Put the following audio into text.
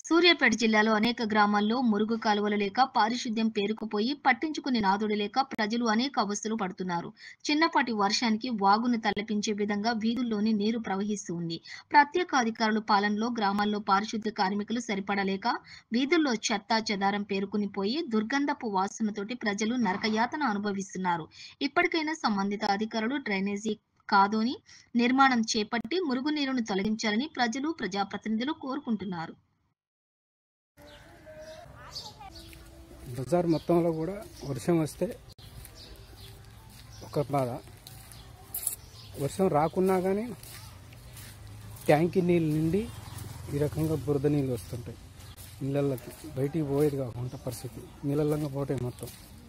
సూర్యాపేట జిల్లాలో అనేక గ్రామాల్లో మురుగు కాలువలు లేక పారిశుద్ధ్యం పేరుకుపోయి పట్టించుకునే నాదుడు లేక ప్రజలు అనేక అవస్థలు పడుతున్నారు చిన్నపాటి వర్షానికి వాగును తలపించే విధంగా వీధుల్లోని నీరు ప్రవహిస్తూ ఉంది ప్రత్యేక అధికారుల పాలనలో గ్రామాల్లో పారిశుద్ధ్య కార్మికులు సరిపడలేక వీధుల్లో చెత్త చెదారం పేరుకుని పోయి దుర్గంధపు వాసనతోటి ప్రజలు నరకయాతన అనుభవిస్తున్నారు ఇప్పటికైనా సంబంధిత అధికారులు డ్రైనేజీ కాదోని నిర్మాణం చేపట్టి మురుగునీరును తొలగించాలని ప్రజలు ప్రజాప్రతినిధులు కోరుకుంటున్నారు బజార్ మొత్తంలో కూడా వర్షం వస్తే ఒక బాధ వర్షం రాకున్నా కానీ ట్యాంకీ నీళ్ళు నిండి ఈ రకంగా బురద నీళ్ళు వస్తుంటాయి నీళ్ళకి బయటికి పోయేది కాకుండా పరిస్థితి నీళ్ళల్లో పోతాయి మొత్తం